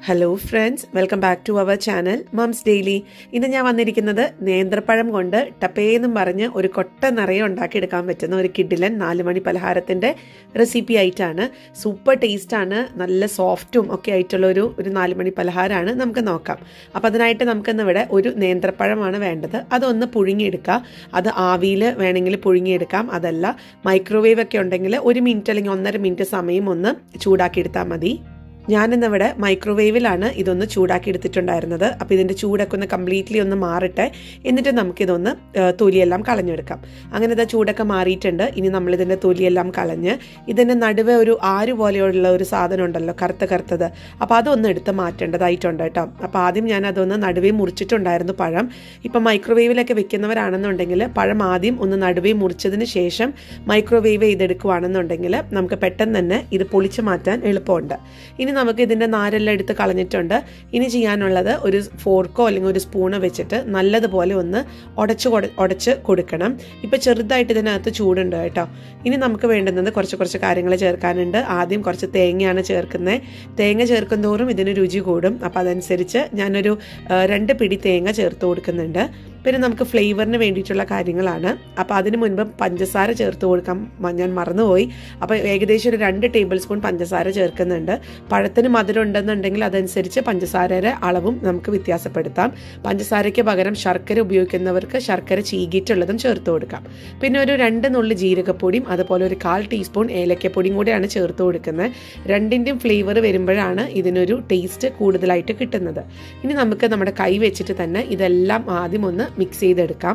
hello friends welcome back to our channel moms daily ഇന്ന് ഞാൻ വന്നിരിക്കുന്നത് നേന്ത്രപ്പഴം കൊണ്ട് ടപ്പേന്നും പറഞ്ഞ് ഒരു കൊട്ട നിറയെ ഉണ്ടാക്കിയെടുക്കാൻ പറ്റുന്ന ഒരു കിഡിലൻ നാല് മണി പലഹാരത്തിൻ്റെ റെസിപ്പി ആയിട്ടാണ് സൂപ്പർ ടേസ്റ്റാണ് നല്ല സോഫ്റ്റും ഒക്കെ ആയിട്ടുള്ള ഒരു ഒരു നാല് മണി പലഹാരമാണ് നമുക്ക് നോക്കാം അപ്പോൾ അതിനായിട്ട് നമുക്കിന്ന് ഇവിടെ ഒരു നേന്ത്രപ്പഴമാണ് വേണ്ടത് അതൊന്ന് പുഴുങ്ങിയെടുക്കുക അത് ആവിയിൽ വേണമെങ്കിൽ പുഴുങ്ങിയെടുക്കാം അതല്ല മൈക്രോവേവ് ഒക്കെ ഉണ്ടെങ്കിൽ ഒരു മിനിറ്റ് അല്ലെങ്കിൽ ഒന്നര മിനിറ്റ് സമയം ഒന്ന് ചൂടാക്കിയെടുത്താൽ മതി ഞാനിന്നിവിടെ മൈക്രോവേവിലാണ് ഇതൊന്ന് ചൂടാക്കി എടുത്തിട്ടുണ്ടായിരുന്നത് അപ്പോൾ ഇതിൻ്റെ ചൂടൊക്കെ ഒന്ന് കംപ്ലീറ്റ്ലി ഒന്ന് മാറട്ടെ എന്നിട്ട് നമുക്കിതൊന്ന് ഏഹ്, തൊലിയെല്ലാം കളഞ്ഞെടുക്കാം അങ്ങനെ ഇതാ ചൂടൊക്കെ മാറിയിട്ടുണ്ട് ഇനി നമ്മളിതിൻ്റെ തൊലിയെല്ലാം കളഞ്ഞ് ഇതിൻ്റെ നടുവെ ഒരു ആര് പോലെയുള്ള ഒരു സാധനം ഉണ്ടല്ലോ കറുത്ത കറുത്തത് അപ്പോൾ അതൊന്ന് എടുത്ത് മാറ്റേണ്ടതായിട്ടുണ്ട് കേട്ടോ അപ്പോൾ ആദ്യം ഞാൻ അതൊന്ന് നടുവേ മുറിച്ചിട്ടുണ്ടായിരുന്നു പഴം ഇപ്പം മൈക്രോവേവിലൊക്കെ വെക്കുന്നവരാണെന്നുണ്ടെങ്കിൽ പഴം ആദ്യം ഒന്ന് നടുവേ മുറിച്ചതിന് ശേഷം മൈക്രോവേവ് ചെയ്തെടുക്കുവാണെന്നുണ്ടെങ്കിൽ നമുക്ക് പെട്ടെന്ന് തന്നെ ഇത് പൊളിച്ച് മാറ്റാൻ എളുപ്പമുണ്ട് ഇനി നമുക്ക് ഇതിൻ്റെ നാരെല്ലാം എടുത്ത് കളഞ്ഞിട്ടുണ്ട് ഇനി ചെയ്യാനുള്ളത് ഒരു ഫോർക്കോ അല്ലെങ്കിൽ ഒരു സ്പൂണോ വെച്ചിട്ട് നല്ലതുപോലെ ഒന്ന് ഉടച്ച് കൊടു- ഉടച്ച് കൊടുക്കണം ഇപ്പം ചെറുതായിട്ട് ഇതിനകത്ത് ചൂടുണ്ട് കേട്ടോ ഇനി നമുക്ക് വേണ്ടുന്നത് കുറച്ച് കുറച്ച് കാര്യങ്ങൾ ചേർക്കാനുണ്ട് ആദ്യം കുറച്ച് തേങ്ങയാണ് ചേർക്കുന്നത് തേങ്ങ ചേർക്കും തോറും ഇതിന് രുചി കൂടും അപ്പോൾ അതനുസരിച്ച് ഞാനൊരു ആ, രണ്ട് പിടി തേങ്ങ ചേർത്ത് കൊടുക്കുന്നുണ്ട് പിന്നെ നമുക്ക് ഫ്ലേവറിന് വേണ്ടിയിട്ടുള്ള കാര്യങ്ങളാണ് അപ്പോൾ അതിന് മുൻപ് പഞ്ചസാര ചേർത്ത് കൊടുക്കാൻ മ- ഞാൻ മറന്നുപോയി അപ്പോൾ ഏകദേശം ഒരു രണ്ട് ടേബിൾ സ്പൂൺ പഞ്ചസാര ചേർക്കുന്നുണ്ട് പഴത്തിന് മധുരം ഉണ്ടെന്നുണ്ടെങ്കിൽ അതനുസരിച്ച് പഞ്ചസാരയുടെ അളവും നമുക്ക് വ്യത്യാസപ്പെടുത്താം പഞ്ചസാരയ്ക്ക് പകരം ശർക്കര ഉപയോഗിക്കുന്നവർക്ക് ശർക്കര ചീകിയിട്ടുള്ളതും ചേർത്ത് കൊടുക്കാം പിന്നെ ഒരു രണ്ട് നുള്ളി ജീരകപ്പൊടിയും അതുപോലെ ഒരു കാൽ ടീസ്പൂൺ ഏലക്കപ്പൊടിയും കൂടെയാണ് ചേർത്ത് കൊടുക്കുന്നത് രണ്ടിൻ്റെയും ഫ്ലേവർ വരുമ്പോഴാണ് ഇതിനൊരു ടേസ്റ്റ് കൂടുതലായിട്ട് കിട്ടുന്നത് ഇനി നമുക്ക് നമ്മുടെ കൈ വെച്ചിട്ട് തന്നെ ഇതെല്ലാം ആദ്യം ഒന്ന് മിക്സ് ചെയ്തെടുക്കാം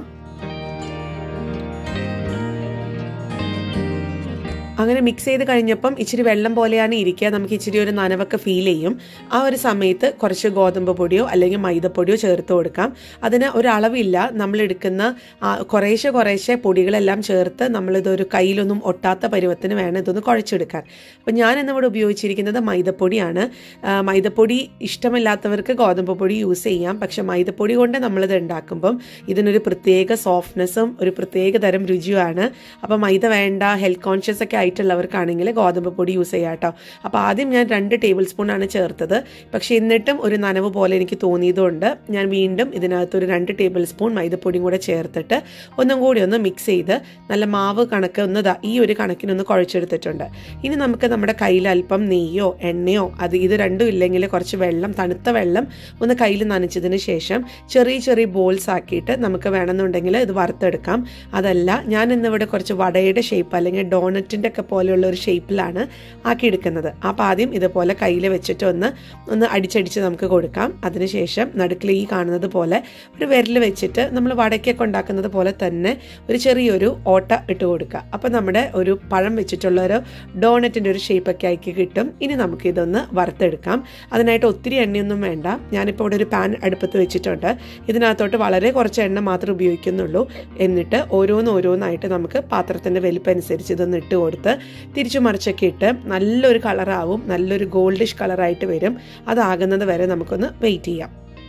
അങ്ങനെ മിക്സ് ചെയ്ത് കഴിഞ്ഞപ്പം ഇച്ചിരി വെള്ളം പോലെയാണ് ഇരിക്കുക നമുക്ക് ഇച്ചിരി ഒരു നനവൊക്കെ ഫീൽ ചെയ്യും ആ ഒരു സമയത്ത് കുറച്ച് ഗോതമ്പ് പൊടിയോ അല്ലെങ്കിൽ മൈദപ്പൊടിയോ ചേർത്ത് കൊടുക്കാം അതിന് ഒരളവില്ല നമ്മൾ എടുക്കുന്ന ആ, കുറേശ്ശെ കുറേശ്ശെ പൊടികളെല്ലാം ചേർത്ത് നമ്മളിതൊരു കയ്യിലൊന്നും ഒട്ടാത്ത പരുവത്തിന് വേണം ഇതൊന്ന് കുഴച്ചെടുക്കാൻ അപ്പം ഞാൻ ഇന്നിവിടെ ഉപയോഗിച്ചിരിക്കുന്നത് മൈദപ്പൊടിയാണ് ആ, മൈദപ്പൊടി ഇഷ്ടമില്ലാത്തവർക്ക് ഗോതമ്പ് പൊടി യൂസ് ചെയ്യാം പക്ഷെ മൈദപ്പൊടി കൊണ്ട് നമ്മളിത് ഉണ്ടാക്കുമ്പം ഇതിനൊരു പ്രത്യേക സോഫ്റ്റ്നെസ്സും ഒരു പ്രത്യേക തരം രുചിയുമാണ് അപ്പോൾ മൈദ വേണ്ട ഹെൽത്ത് കോൺഷ്യസ് ഒക്കെ ആയിട്ടുള്ളവർക്കാണെങ്കിൽ ഗോതമ്പ് പൊടി യൂസ് ചെയ്യാം കേട്ടോ അപ്പോൾ ആദ്യം ഞാൻ രണ്ട് ടേബിൾ സ്പൂൺ ആണ് ചേർത്തത് പക്ഷേ എന്നിട്ടും ഒരു നനവ് പോലെ എനിക്ക് തോന്നിയതുകൊണ്ട് ഞാൻ വീണ്ടും ഇതിനകത്ത് ഒരു രണ്ട് ടേബിൾ സ്പൂൺ മൈദപ്പൊടിയും കൂടെ ചേർത്തിട്ട് ഒന്നും കൂടി ഒന്ന് മിക്സ് ചെയ്ത് നല്ല മാവ് കണക്ക് ഒന്ന് ദാ ഈ ഒരു കണക്കിനൊന്ന് കുഴച്ചെടുത്തിട്ടുണ്ട് ഇനി നമുക്ക് നമ്മുടെ കയ്യിൽ അല്പം നെയ്യോ എണ്ണയോ അത് ഇത് രണ്ടും ഇല്ലെങ്കിൽ കുറച്ച് വെള്ളം തണുത്ത വെള്ളം ഒന്ന് കയ്യിൽ നനച്ചതിന് ശേഷം ചെറിയ ചെറിയ ബോൾസ് ആക്കിയിട്ട് നമുക്ക് വേണമെന്നുണ്ടെങ്കിൽ ഇത് വറുത്തെടുക്കാം അതല്ല ഞാൻ ഇന്നിവിടെ കുറച്ച് വടയുടെ ഷേപ്പ് അല്ലെങ്കിൽ ഡോണറ്റിൻ്റെ ഒക്കെ പോലെയുള്ള ഒരു ഷേപ്പിലാണ് ആക്കിയെടുക്കുന്നത് അപ്പോൾ ആദ്യം ഇതുപോലെ കയ്യിൽ വെച്ചിട്ട് ഒന്ന് ഒന്ന് അടിച്ചടിച്ച് നമുക്ക് കൊടുക്കാം അതിനുശേഷം നടുക്കിൽ ഈ കാണുന്നത് പോലെ ഒരു വിരൽ വെച്ചിട്ട് നമ്മൾ വടക്കൊക്കെ ഉണ്ടാക്കുന്നത് പോലെ തന്നെ ഒരു ചെറിയൊരു ഓട്ട ഇട്ട് കൊടുക്കുക അപ്പോൾ നമ്മുടെ ഒരു പഴം വെച്ചിട്ടുള്ള ഒരു ഡോണറ്റിൻ്റെ ഒരു ഷേപ്പൊക്കെ ആക്കി കിട്ടും ഇനി നമുക്ക് ഇതൊന്ന് വറുത്തെടുക്കാം അതിനായിട്ട് ഒത്തിരി എണ്ണയൊന്നും വേണ്ട ഞാനിപ്പോൾ ഇവിടെ ഒരു പാൻ അടുപ്പത്ത് വെച്ചിട്ടുണ്ട് ഇതിനകത്തോട്ട് വളരെ കുറച്ച് എണ്ണ മാത്രമേ ഉപയോഗിക്കുന്നുള്ളൂ എന്നിട്ട് ഓരോന്ന് ഓരോന്നായിട്ട് നമുക്ക് പാത്രത്തിൻ്റെ വലിപ്പം അനുസരിച്ച് ഇതൊന്ന് ഇട്ട് കൊടുത്ത് തിരിച്ചു മറിച്ചൊക്കെ ഇട്ട് നല്ലൊരു കളറാവും നല്ലൊരു ഗോൾഡിഷ് കളറായിട്ട് വരും അതാകുന്നത് വരെ നമുക്കൊന്ന് വെയിറ്റ് ചെയ്യാം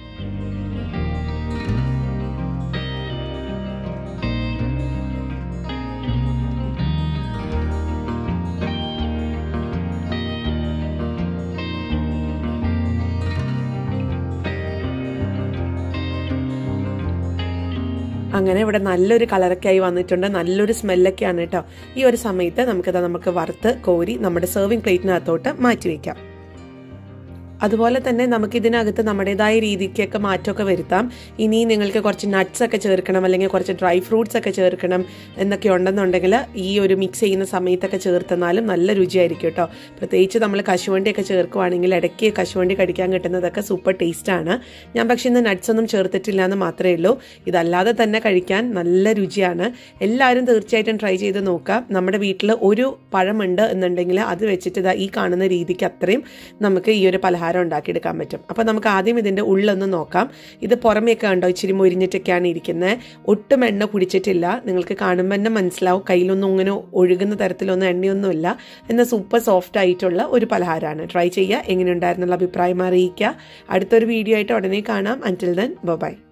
അങ്ങനെ ഇവിടെ നല്ലൊരു കളറൊക്കെ ആയി വന്നിട്ടുണ്ട് നല്ലൊരു സ്മെല്ലൊക്കെയാണ് കേട്ടോ ഈ ഒരു സമയത്ത് നമുക്കിത് നമുക്ക് വറുത്ത് കോരി നമ്മുടെ സെർവിങ് പ്ലേറ്റിനകത്തോട്ട് മാറ്റി വയ്ക്കാം അതുപോലെ തന്നെ നമുക്ക് ഇതിനകത്ത് നമ്മുടേതായ രീതിക്കൊക്കെ മാറ്റമൊക്കെ വരുത്താം ഇനി നിങ്ങൾക്ക് കുറച്ച് നട്ട്സ് ഒക്കെ ചേർക്കണം അല്ലെങ്കിൽ കുറച്ച് ഡ്രൈ ഫ്രൂട്ട്സ് ഒക്കെ ചേർക്കണം എന്നൊക്കെ ഉണ്ടെന്നുണ്ടെങ്കിൽ ഈ ഒരു മിക്സ് ചെയ്യുന്ന സമയത്തൊക്കെ ചേർത്തെന്നാലും നല്ല രുചിയായിരിക്കും കേട്ടോ പ്രത്യേകിച്ച് നമ്മൾ കശുവണ്ടിയൊക്കെ ചേർക്കുവാണെങ്കിൽ ഇടയ്ക്ക് കശുവണ്ടി കടിക്കാൻ കിട്ടുന്നതൊക്കെ സൂപ്പർ ടേസ്റ്റാണ് ഞാൻ പക്ഷേ ഇന്ന് നട്ട്സ് ഒന്നും ചേർത്തിട്ടില്ല എന്ന് മാത്രമേ ഉള്ളൂ ഇതല്ലാതെ തന്നെ കഴിക്കാൻ നല്ല രുചിയാണ് എല്ലാവരും തീർച്ചയായിട്ടും ട്രൈ ചെയ്ത് നോക്കാം നമ്മുടെ വീട്ടിൽ ഒരു പഴമുണ്ട് എന്നുണ്ടെങ്കിൽ അത് വെച്ചിട്ട് ഇതാ ഈ കാണുന്ന രീതിക്ക് അത്രയും നമുക്ക് ഈ ഒരു പലഹാരം ഉണ്ടാക്കിയെടുക്കാൻ പറ്റും അപ്പോൾ നമുക്ക് ആദ്യം ഇതിൻ്റെ ഉള്ളൊന്ന് നോക്കാം ഇത് പുറമേയൊക്കെ കണ്ടോ ഇച്ചിരി മുരിഞ്ഞിട്ടൊക്കെയാണ് ഇരിക്കുന്നത് ഒട്ടും എണ്ണ കുടിച്ചിട്ടില്ല നിങ്ങൾക്ക് കാണുമ്പോൾ തന്നെ മനസ്സിലാവും കയ്യിലൊന്നും ഇങ്ങനെ ഒഴുകുന്ന തരത്തിലൊന്നും എണ്ണയൊന്നുമില്ല എന്നാൽ സൂപ്പർ സോഫ്റ്റ് ആയിട്ടുള്ള ഒരു പലഹാരമാണ് ട്രൈ ചെയ്യുക എങ്ങനെയുണ്ടായിരുന്നുള്ള അഭിപ്രായം അറിയിക്കുക അടുത്തൊരു വീഡിയോ ആയിട്ട് ഉടനെ കാണാം അൻറ്റിൽ ദെൻ ബൈ